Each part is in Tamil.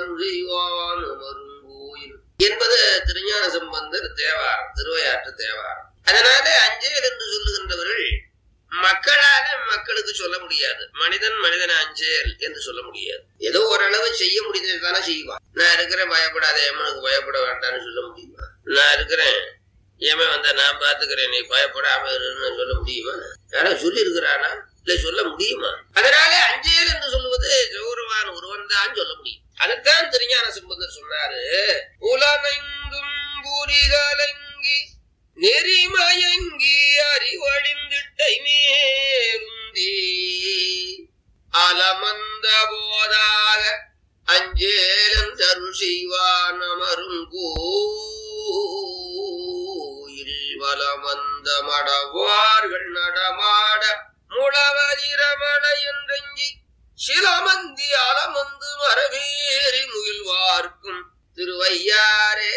தருவான் மருங்கோயில் என்பது திருஞான சம்பந்தர் தேவாரம் திருவையாற்று தேவாரம் அதனால அஞ்சேல் என்று சொல்லுகின்றவர்கள் மக்களால மக்களுக்கு சொல்ல முடியாது மனிதன் மனிதன் அஞ்சேல் என்று சொல்ல முடியாது ஏதோ ஓரளவு செய்ய முடிஞ்சது தானே செய்வான் நான் இருக்கிறேன் பயப்படாத எமனுக்கு பயப்பட வேண்டாம்னு சொல்ல முடியுமா நான் இருக்கிறேன் ஏமே வந்தா நான் பாத்துக்கிறேன் நீ பயப்படாம இருன்னு சொல்ல முடியுமா யாரும் சொல்லி இருக்கிறானா இல்ல சொல்ல முடியுமா அதனால அஞ்சேல் என்று சொல்லுவது கௌரவான் ஒருவன் தான் சொல்ல முடியும் அதைத்தான் திருஞான சம்பந்தர் சொன்னாரு உலமெங்கும் புரிகலங்கி நெறிமயங்கி அறிவழிந்திட்டை மேருந்தி அலமந்த போதாக அஞ்சேலன் தருள் செய்வான் அமரும் கோயில் வலமந்த மடவார்கள் நடமாட முழவதிரமண என்றெஞ்சி சிலமந்தி அலமந்து மரவேறி முயல்வார்க்கும் திருவையாரே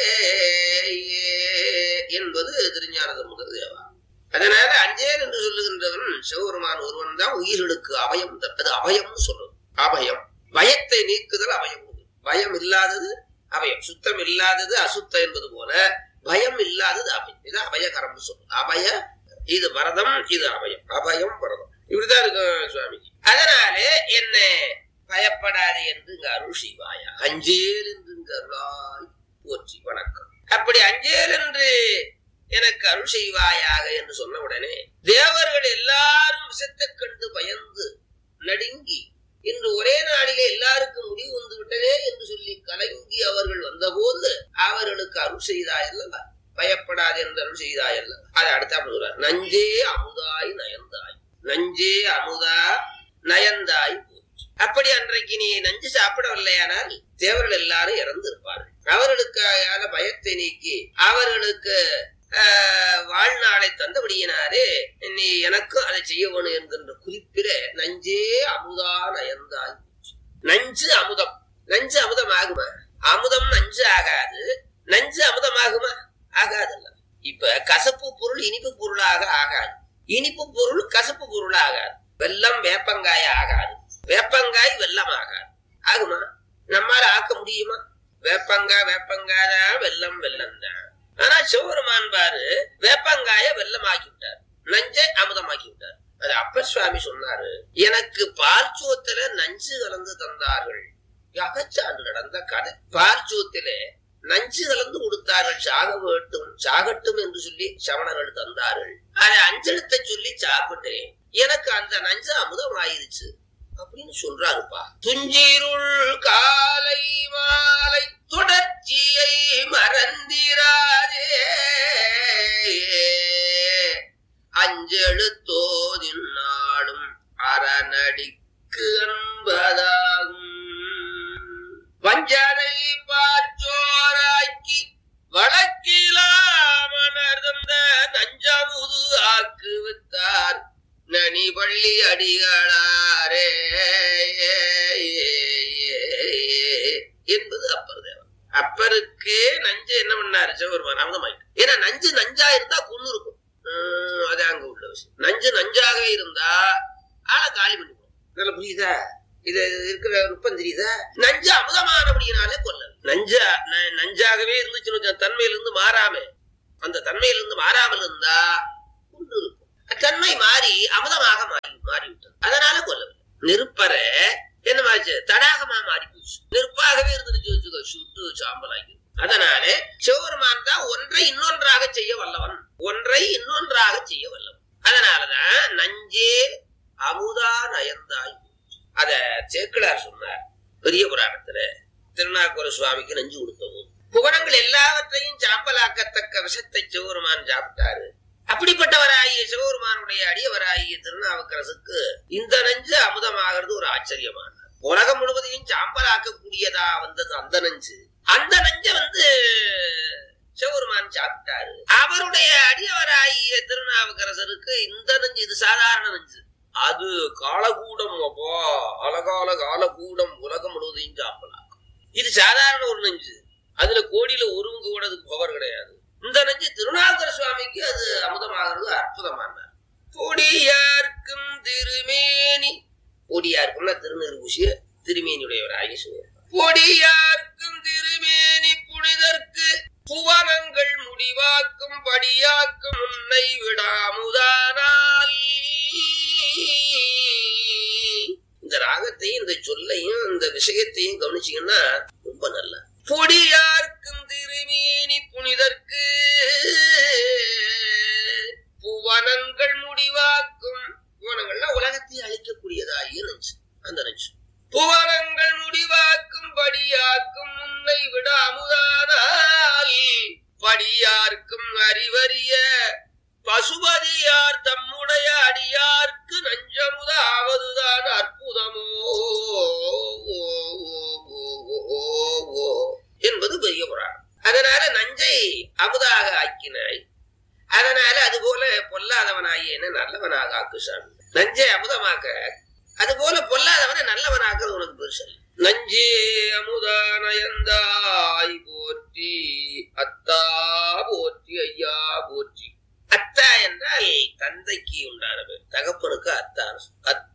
என்பது திருஞானத முதல் தேவா அதனால அஞ்சேல் என்று சொல்லுகின்றவன் சிவபெருமான் ஒருவன் தான் உயிர்களுக்கு அபயம் தப்பது அபயம் சொல்லும் அபயம் பயத்தை நீக்குதல் அபயம் பயம் இல்லாதது அபயம் சுத்தம் இல்லாதது அசுத்த என்பது போல பயம் இல்லாதது அபயம் இது அபயகரம் சொல்லும் அபய இது வரதம் இது அபயம் அபயம் வரதம் இப்படிதான் இருக்கும் சுவாமிக்கு அதனாலே என்ன பயப்படாது என்று இங்கு அருள் செய்வாயா அஞ்சேல் என்று இங்கு அருளாய் போற்றி வணக்கம் அப்படி அஞ்சேல் என்று எனக்கு அருள் செய்வாயாக என்று சொன்ன உடனே தேவர்கள் எல்லாரும் விஷத்தை கண்டு பயந்து நடுங்கி இன்று ஒரே நாளிலே எல்லாருக்கும் முடிவு வந்து விட்டதே என்று சொல்லி கலங்கி அவர்கள் வந்தபோது அவர்களுக்கு அருள் செய்தாயல்லவா பயப்படாது என்று அருள் செய்தாயல்ல அதை அடுத்தாப்புல சொல்றார் நஞ்சே அமுதாய் நயந்தாய் நஞ்சே அமுதா நயந்தாய் போச்சு அப்படி அன்றைக்கு நீ நஞ்சு சாப்பிடவில்லையானால் தேவர்கள் எல்லாரும் இறந்து இருப்பார்கள் அவர்களுக்கான பயத்தை நீக்கி அவர்களுக்கு ஆஹ், வாழ்நாளை தந்தபடியினாரே நீ எனக்கும் அதை செய்ய வேணும் என்கின்ற குறிப்பிட நஞ்சே அமுதா நயந்தாய் போச்சு. நஞ்சு அமுதம் நஞ்சு அமுதம் ஆகுமா அமுதம் நஞ்சு ஆகாது நஞ்சு அமுதமாகுமா ஆகாதல்ல இப்ப கசப்பு பொருள் இனிப்பு பொருளாக ஆகாது இனிப்பு பொருள் கசப்பு பொருள் ஆகாது வெல்லம் வேப்பங்காய் ஆகாது வேப்பங்காய் வெல்லம் ஆகாது ஆகுமா நம்மால ஆக்க முடியுமா வேப்பங்காய் வேப்பங்காய் தான் வெல்லம் வெல்லம் தான் ஆனா சிவபெருமான் பாரு வேப்பங்காய வெல்லமாக்கி விட்டார் நஞ்சை அமுதமாக்கி விட்டார் அது அப்பர் சுவாமி சொன்னாரு எனக்கு பார்ச்சோத்துல நஞ்சு கலந்து தந்தார்கள் அகச்சான்று நடந்த கதை பார்ச்சோத்திலே நஞ்சு கலந்து கொடுத்தார்கள் சாக வேட்டும் சாகட்டும் என்று சொல்லி சமணர்கள் தந்தார்கள் அதை அஞ்செழுத்தை சொல்லி சாப்பிட்டேன் எனக்கு அந்த நஞ்சு அமுதம் ஆயிருச்சு அப்படின்னு சொல்றாருப்பா துஞ்சிருள் காலை மாலை தொடர்ச்சியை மறந்திராதே அஞ்செழுத்தோதின் நாளும் அறநடிக்கு அன்பதாகும் வஞ்சனை பாச்சோராக்கி வழக்கிலாமணர்ந்த நஞ்சமுது ஆக்கு வித்தார் நனி பள்ளி அடிகளாரே என்பது அப்பர் தேவன் அப்பருக்கு நஞ்சு என்ன பண்ணாரு சிவபெருமான் அமுதமாயிட்டு ஏன்னா நஞ்சு நஞ்சா இருந்தா குன்னு இருக்கும் உம், அது அங்க உள்ள விஷயம் நஞ்சு நஞ்சாக இருந்தா ஆளை காலி பண்ணிப்போம் நல்லா புரியுதா இது இருக்கிற நுட்பம் தெரியுதா நஞ்சு அமுதமானபடியினாலே கொல்ல நஞ்சா ந- நஞ்சாகவே இருந்துச்சுன்னு வச்சுக்கோ, தன்மையிலிருந்து மாறாம அந்த தன்மையிலிருந்து மாறாமல் இருந்தா கொண்டு இருக்கும் தன்மை மாறி அமுதமாக மாறி மாறிவிட்டது அதனால கொல்லவில்லை நெருப்பறை என்னமாச்சு தடாகமா மாறி போச்சு நெருப்பாகவே இருந்துச்சு வச்சுக்கோ சுட்டு சாம்பலாகி அதனாலே சிவபெருமான் தான் ஒன்றை இன்னொன்றாக செய்ய வல்லவன் ஒன்றை இன்னொன்றாக செய்ய வல்லவன் அதனாலதான் நஞ்சே அமுதா நயந்தாய் அத சேக்கிழார் சொன்னார் பெரிய புராணத்துல திருநாக்குர சுவாமிக்கு நஞ்சு கொடுத்தவும் புவனங்கள் எல்லாவற்றையும் சாம்பலாக்கத்தக்க விஷத்தை சிவபெருமான் சாப்பிட்டாரு அப்படிப்பட்டவராகிய சிவபெருமானுடைய அடியவராகிய திருநாவுக்கரசுக்கு இந்த நஞ்சு அமுதமாகிறது ஒரு ஆச்சரியமான உலகம் முழுவதையும் சாம்பலாக்கக்கூடியதா வந்தது அந்த நஞ்சு அந்த நஞ்சை வந்து சிவபெருமான் சாப்பிட்டாரு அவருடைய அடியவராகிய திருநாவுக்கரசருக்கு இந்த நஞ்சு இது சாதாரண நஞ்சு அது காலகூடம் அப்பா அழகால காலகூடம் உலகம் முழுவதையும் சாம்பலாக்கும் இது சாதாரண ஒரு நஞ்சு அதுல கோடியில ஒருவங்க கூட அதுக்கு பவர் கிடையாது இந்த நஞ்சு திருநாகர சுவாமிக்கு அது அமுதமாகிறது அற்புதமானார் பொடியார்க்கும் திருமேனி பொடியாருக்கும்னா திருநெருபூசிய திருமேனியுடையவர் ஆகிய சிவன் பொடியார்க்கும் திருமேனி புனிதற்கு புவனங்கள் முடிவாக்கும் படியாக்கும் உன்னை விடாமுதானால் இந்த ராகத்தையும் இந்த சொல்லையும் இந்த விஷயத்தையும் கவனிச்சீங்கன்னா ரொம்ப நல்லா பொடியார்க்கும் திருமேனி புனிதற்கு புவனங்கள் முடிவாக்கும் புவனங்கள்னா உலகத்தை அழிக்கக்கூடியதாகிய நஞ்சு அந்த நஞ்சு புவனங்கள் முடிவாக்கும் படியாக்கும் உன்னை விட அமுதானால் படியார்க்கும் அறிவறிய பசுபதியார் தம்முடைய அடியார்க்கு நஞ்சமுதாவதுதான் அற்புதமோ என்பது பெரிய புராணம் அதனால நஞ்சை அமுதாக ஆக்கினாய் அதனால அதுபோல பொல்லாதவனாகிய நல்லவனாக ஆக்கு சாமி நஞ்சை அமுதமாக்க அதுபோல பொல்லாதவனை நல்லவனாக்குறது உனக்கு பெருசல் நஞ்சே அமுதா நயந்தாய் போற்றி அத்தா போற்றி ஐயா போற்றி அத்தா என்றால் தந்தைக்கு உண்டானவர் தகப்பனுக்கு அத்தான் அத்தா